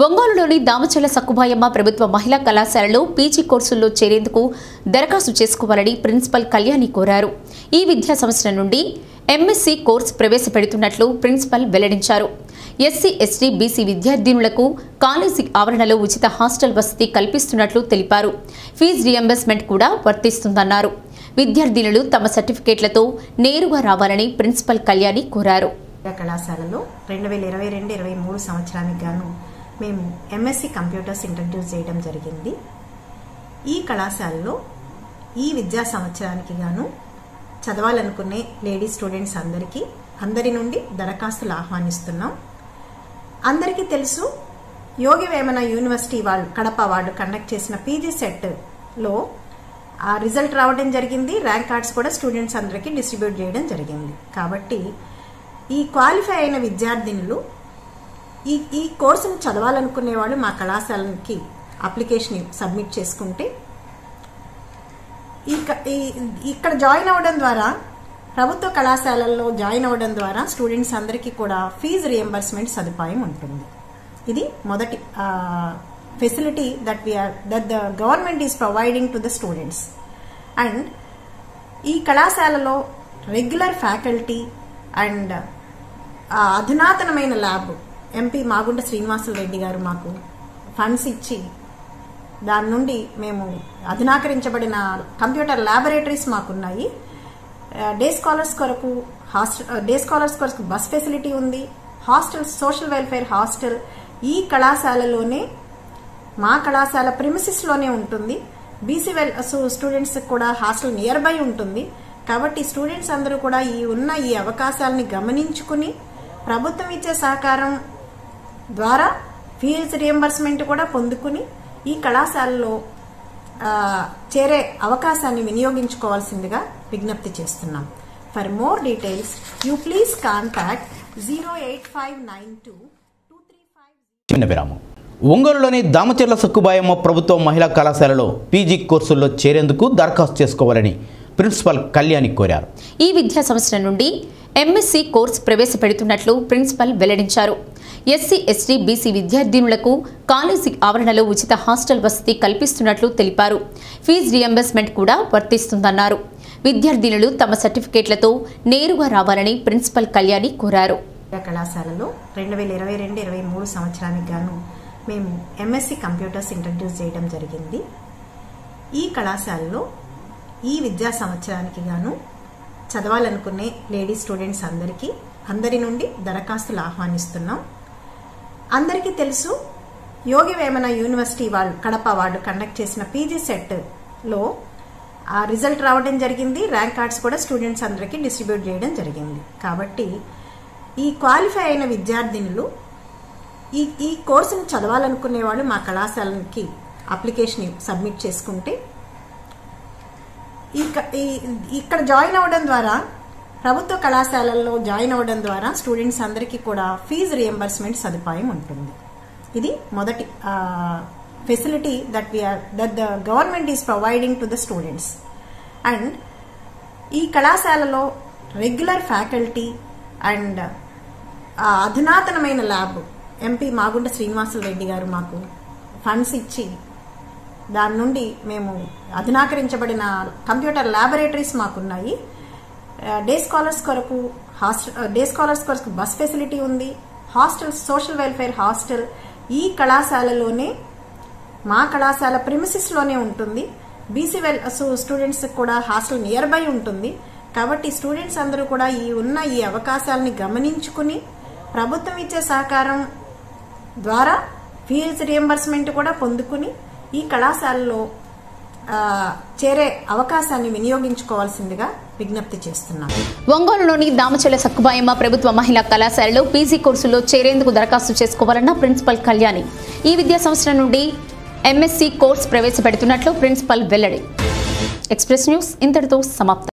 ఒంగోలులోని దామచల సక్కుబాయమ్మ ప్రభుత్వ మహిళా కళాశాలలో పీజీ కోర్సుల్లో చేరేందుకు దరఖాస్తు చేసుకోవాలని ప్రిన్సిపల్ కళ్యాణి కోరారు ఈ విద్యా సంవత్సరం నుండి ఎంఎస్సీ కోర్సు ప్రవేశపెడుతున్నట్లు ప్రిన్సిపల్ వెల్లడించారు ఎస్సీ ఎస్టీ బీసీ విద్యార్థినులకు కాలేజీ ఆవరణలో ఉచిత హాస్టల్ వసతి కల్పిస్తున్నట్లు తెలిపారు ఫీజు రియంబర్స్మెంట్ కూడా వర్తిస్తుందన్నారు విద్యార్థినులు తమ సర్టిఫికేట్లతో నేరుగా రావాలని ప్రిన్సిపల్ కళ్యాణి కోరారు విద్యా కళాశాలలో రెండు వేల ఇరవై రెండు ఇరవై మూడు సంవత్సరానికి గాను మేము ఎంఎస్సి కంప్యూటర్స్ ఇంట్రడ్యూస్ చేయడం జరిగింది ఈ కళాశాలలో ఈ విద్యా సంవత్సరానికి గాను చదవాలనుకునే లేడీ స్టూడెంట్స్ అందరికీ అందరి నుండి దరఖాస్తులు ఆహ్వానిస్తున్నాం అందరికీ తెలుసు యోగి వేమన యూనివర్సిటీ వాళ్ళు కడప వాళ్ళు కండక్ట్ చేసిన పీజీ సెట్లో ఆ రిజల్ట్ రావడం జరిగింది ర్యాంక్ కార్డ్స్ కూడా స్టూడెంట్స్ అందరికీ డిస్ట్రిబ్యూట్ చేయడం జరిగింది కాబట్టి ఈ క్వాలిఫై అయిన విద్యార్థినులు ఈ ఈ కోర్సును చదవాలనుకునే వాళ్ళు మా కళాశాలకి అప్లికేషన్ సబ్మిట్ చేసుకుంటే ఈ క- ఈ- ఇక్కడ జాయిన్ అవ్వడం ద్వారా ప్రభుత్వ కళాశాలల్లో జాయిన్ అవ్వడం ద్వారా స్టూడెంట్స్ అందరికీ కూడా ఫీజు రియంబర్స్మెంట్ సదుపాయం ఉంటుంది ఇది మొదటి facility that we are that the government is providing to the students and ఈ కళాశాలలో రెగ్యులర్ ఫ్యాకల్టీ అండ్ అధునాతనమైన ల్యాబ్ ఎంపీ మాగుంట శ్రీనివాసులు రెడ్డి గారు మాకు ఫండ్స్ ఇచ్చి దాని నుండి మేము అధునాకరించబడిన కంప్యూటర్ ల్యాబొరేటరీస్ మాకున్నాయి డే స్కాలర్స్ కొరకు హాస్టల్ డే స్కాలర్స్ కొరకు బస్ ఫెసిలిటీ ఉంది హాస్టల్ సోషల్ వెల్ఫేర్ హాస్టల్ ఈ కళాశాలలోనే మా కళాశాల ప్రిమిసిస్ లోనే ఉంటుంది బీసీ వెల్ స్టూడెంట్స్ కూడా హాస్టల్ నియర్ బై ఉంటుంది కాబట్టి స్టూడెంట్స్ అందరూ కూడా ఈ ఉన్న ఈ అవకాశాలని గమనించుకుని ప్రభుత్వం ఇచ్చే సహకారం ద్వారా ఫీజు రియంబర్స్మెంట్ కూడా పొందుకుని ఈ కళాశాలలో ఆ, చేరే అవకాశాన్ని వినియోగించుకోవాల్సిందిగా విజ్ఞప్తి చేస్తున్నాం for more details you please contact zero eight five nine two two three five చిన్న విరామం ఒంగోలులోని దామచర్ల సక్కుబాయమ్మ ప్రభుత్వ మహిళా కళాశాలలో పీజీ కోర్సుల్లో చేరేందుకు దరఖాస్తు చేసుకోవాలని ప్రిన్సిపల్ కళ్యాణి కోరారు ఈ విద్యా సంవత్సరం నుండి ఎంఎస్సీ కోర్సు ప్రవేశపెడుతున్నట్లు ప్రిన్సిపల్ వెల్లడించారు ఎస్సీ ఎస్టీ బీసీ విద్యార్థినులకు కాలేజీ ఆవరణలో ఉచిత హాస్టల్ వసతి కల్పిస్తున్నట్లు తెలిపారు ఫీజు రియంబర్స్మెంట్ కూడా వర్తిస్తుందన్నారు విద్యార్థినులు తమ సర్టిఫికేట్లతో నేరుగా రావాలని ప్రిన్సిపల్ కళ్యాణి కోరారు విద్యా కళాశాలలో రెండు వేల ఇరవై రెండు ఇరవై మూడు సంవత్సరానికి గాను మేము ఎంఎస్సి కంప్యూటర్స్ ఇంట్రడ్యూస్ చేయడం జరిగింది ఈ కళాశాలలో ఈ విద్యా సంవత్సరానికి గాను చదవాలనుకునే లేడీ స్టూడెంట్స్ అందరికీ అందరి నుండి దరఖాస్తులు ఆహ్వానిస్తున్నాం అందరికీ తెలుసు యోగి వేమన యూనివర్సిటీ వాళ్ళు కడప వాళ్ళు కండక్ట్ చేసిన పీజీ సెట్లో ఆ రిజల్ట్ రావడం జరిగింది ర్యాంక్ కార్డ్స్ కూడా స్టూడెంట్స్ అందరికీ డిస్ట్రిబ్యూట్ చేయడం జరిగింది కాబట్టి ఈ క్వాలిఫై అయిన విద్యార్థినులు ఈ ఈ కోర్సును చదవాలనుకునే వాళ్ళు మా కళాశాలకి అప్లికేషన్ సబ్మిట్ చేసుకుంటే ఈ క- ఈ- ఇక్కడ జాయిన్ అవ్వడం ద్వారా ప్రభుత్వ కళాశాలల్లో జాయిన్ అవ్వడం ద్వారా స్టూడెంట్స్ అందరికీ కూడా ఫీజు రియంబర్స్మెంట్ సదుపాయం ఉంటుంది ఇది మొదటి facility that we are that the government is providing to the students and ఈ కళాశాలలో రెగ్యులర్ ఫ్యాకల్టీ అండ్ అధునాతనమైన ల్యాబ్ ఎంపీ మాగుంట శ్రీనివాసులు రెడ్డి గారు మాకు ఫండ్స్ ఇచ్చి దాని నుండి మేము అధునాకరించబడిన కంప్యూటర్ ల్యాబొరేటరీస్ మాకున్నాయి డే స్కాలర్స్ కొరకు హాస్టల్ డే స్కాలర్స్ కొరకు బస్ ఫెసిలిటీ ఉంది హాస్టల్ సోషల్ వెల్ఫేర్ హాస్టల్ ఈ కళాశాలలోనే మా కళాశాల ప్రిమిసిస్ లోనే ఉంటుంది బీసీ వెల్ స్టూడెంట్స్ కూడా హాస్టల్ నియర్ బై ఉంటుంది కాబట్టి స్టూడెంట్స్ అందరూ కూడా ఈ ఉన్న ఈ అవకాశాలని గమనించుకుని ప్రభుత్వం ఇచ్చే సహకారం ద్వారా ఫీజు రియంబర్స్మెంట్ కూడా పొందుకుని ఈ కళాశాలలో ఆ, చేరే అవకాశాన్ని వినియోగించుకోవాల్సిందిగా విజ్ఞప్తి చేస్తున్నాం ఒంగోలులోని దామచల సక్కుబాయమ్మ ప్రభుత్వ మహిళా కళాశాలలో పీజీ కోర్సులో చేరేందుకు దరఖాస్తు చేసుకోవాలన్న ప్రిన్సిపల్ కళ్యాణి ఈ విద్యా సంవత్సరం నుండి ఎంఎస్సీ కోర్సు ప్రవేశపెడుతున్నట్లు ప్రిన్సిపల్ వెల్లడి ఎక్స్ప్రెస్ న్యూస్ ఇంతటితో సమాప్తం